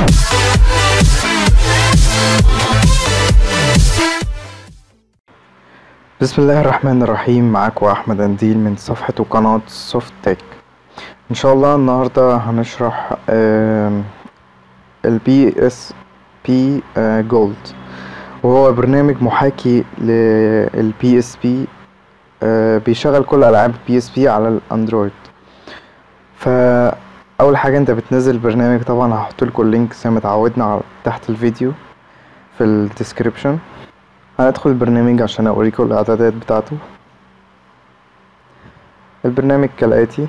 بسم الله الرحمن الرحيم معاكم احمد انديل من صفحة وقناة سوفت تك ان شاء الله النهاردة هنشرح البي اس بي جولد وهو برنامج محاكي للبي اس بي بيشغل كل العاب البي اس بي على الاندرويد فاول حاجة انت بتنزل البرنامج طبعا هحط لكم اللينك زي ما اتعودنا على- تحت الفيديو في الديسكريبشن هندخل البرنامج عشان اوريكم الاعدادات بتاعته البرنامج كالاتي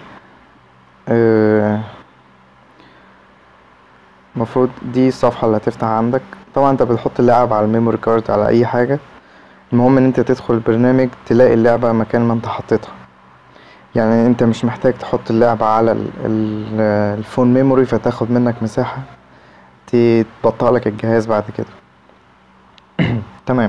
المفروض دي الصفحة اللي هتفتح عندك طبعا انت بتحط اللعب على الميموري كارد على اي حاجة المهم ان انت تدخل البرنامج تلاقي اللعبة مكان ما انت حطيتها يعني انت مش محتاج تحط اللعبة على ال- ال- الفون ميموري فتاخد منك مساحة تبطئ لك الجهاز بعد كده تمام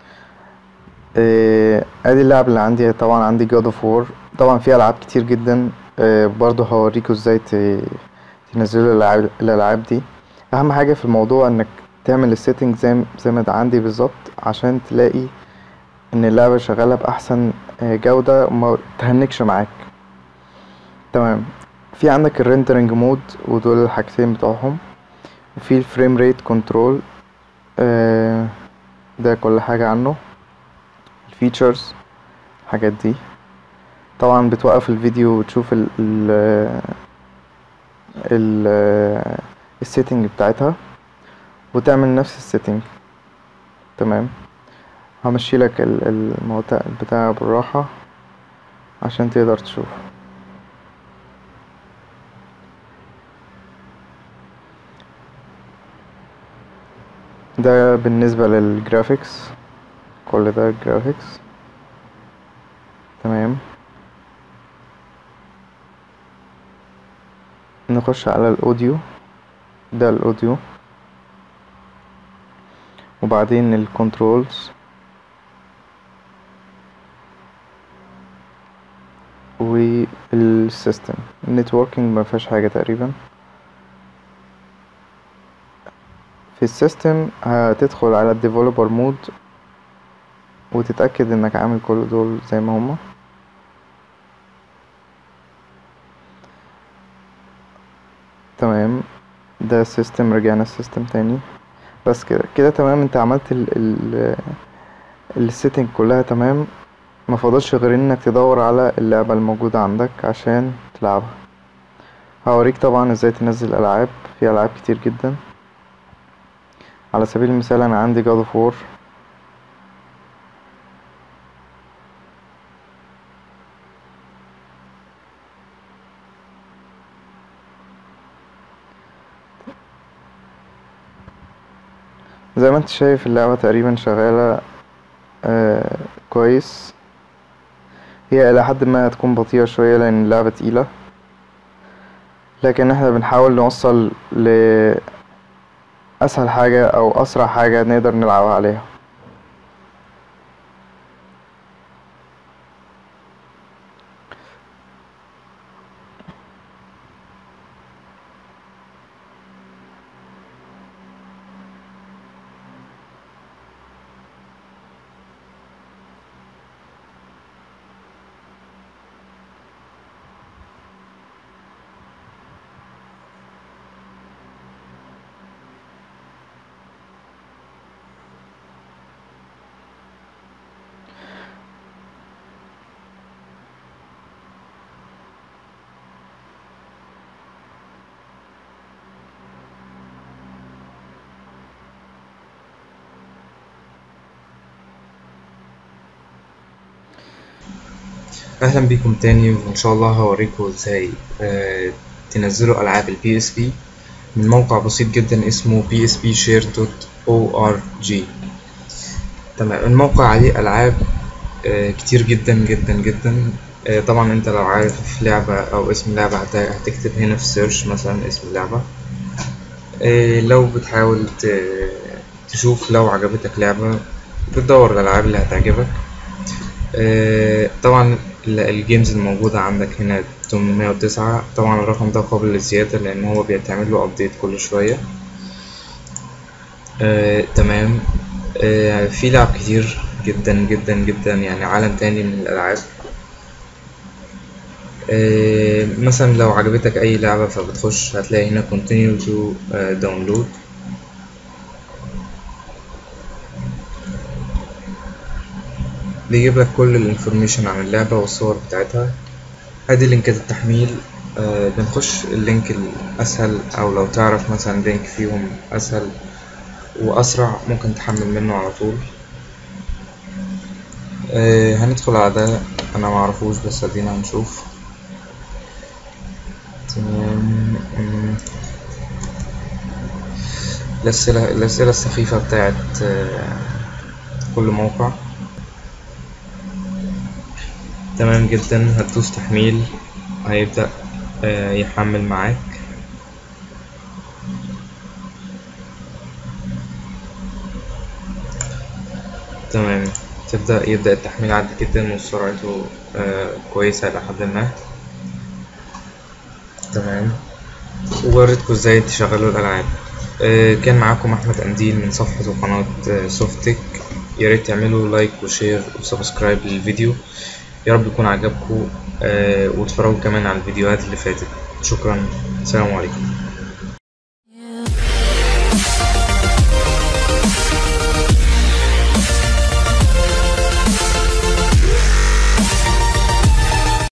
آه، ادي اللعب اللي عندي طبعا عندي جاد اوف وور طبعا في العاب كتير جدا آه، برضو هوريكم ازاي ت- تنزلوا الالعاب الالعاب دي اهم حاجه في الموضوع انك تعمل السيتنج زي زي ما ده عندي بالظبط عشان تلاقي ان اللعبه شغاله باحسن آه، جوده وما تهنكش معاك تمام في عندك الريندرنج مود ودول الحاجتين بتوعهم وفي الفريم ريت كنترول ده كل حاجه عنه الفيتشرز الحاجات دي طبعا بتوقف الفيديو وتشوف ال ال ال السيتنج بتاعتها وتعمل نفس السيتنج تمام همشي لك ال- الموضوع بتاع بالراحة عشان تقدر تشوف ده بالنسبة للجرافيكس كل ده جرافيكس تمام نخش على الاوديو ده الاوديو وبعدين الكنترولز والسيستم النتوركينج ما فيهاش حاجه تقريبا في السيستم هتدخل على الديفلوبر مود وتتأكد انك عامل كل دول زي ما هما تمام ده السيستم رجعنا السيستم تاني بس كده كده تمام انت عملت ال ال السيتنج كلها تمام ما فاضلش غير انك تدور على اللعبة الموجودة عندك عشان تلعبها هوريك طبعا ازاي تنزل العاب في العاب كتير جدا على سبيل المثال انا عندي God of War زي ما انت شايف اللعبة تقريبا شغالة آه كويس هي إلى حد ما هتكون بطيئة شوية لأن اللعبة تقيلة لكن احنا بنحاول نوصل لأسهل حاجة أو أسرع حاجة نقدر نلعب عليها اهلا بيكم تاني وان شاء الله هوريكم ازاي آه، تنزلوا العاب البي اس بي من موقع بسيط جدا اسمه psbshare.org تمام الموقع عليه العاب آه، كتير جدا جدا جدا آه، طبعا انت لو عارف لعبة او اسم لعبة هت- هتكتب هنا في سيرش مثلا اسم اللعبة آه، لو بتحاول ت- تشوف لو عجبتك لعبة بتدور الالعاب اللي هتعجبك آه، طبعا ال- الجيمز الموجودة عندك هنا 809 طبعا الرقم ده قابل للزيادة لأن هو بيتعمل له أبديت كل شوية آه، تمام آه، في لعب كتير جدا جدا جدا يعني عالم تاني من الألعاب آه، مثلا لو عجبتك أي لعبة فبتخش هتلاقي هنا continue to آه، download بيجيب لك كل الانفورميشن عن اللعبة والصور بتاعتها ادي لينكات التحميل آه بنخش اللينك الأسهل أو لو تعرف مثلا لينك فيهم أسهل وأسرع ممكن تحمل منه على طول آه هندخل على ده أنا معرفوش بس ادينا هنشوف تمام أمم. الأسئلة الأسئلة السخيفة بتاعت آه كل موقع تمام جدا هتدوس تحميل هيبدأ آه، يحمل معاك تمام تبدأ يبدأ التحميل عادي جدا وسرعته آه، كويسة إلى حد ما تمام ووريتكم ازاي تشغلوا الألعاب آه، كان معاكم أحمد أنديل من صفحة وقناة سوفتك ياريت تعملوا لايك وشير وسبسكرايب للفيديو يا رب يكون عجبكم آه، واتفرجوا كمان على الفيديوهات اللي فاتت شكرا السلام عليكم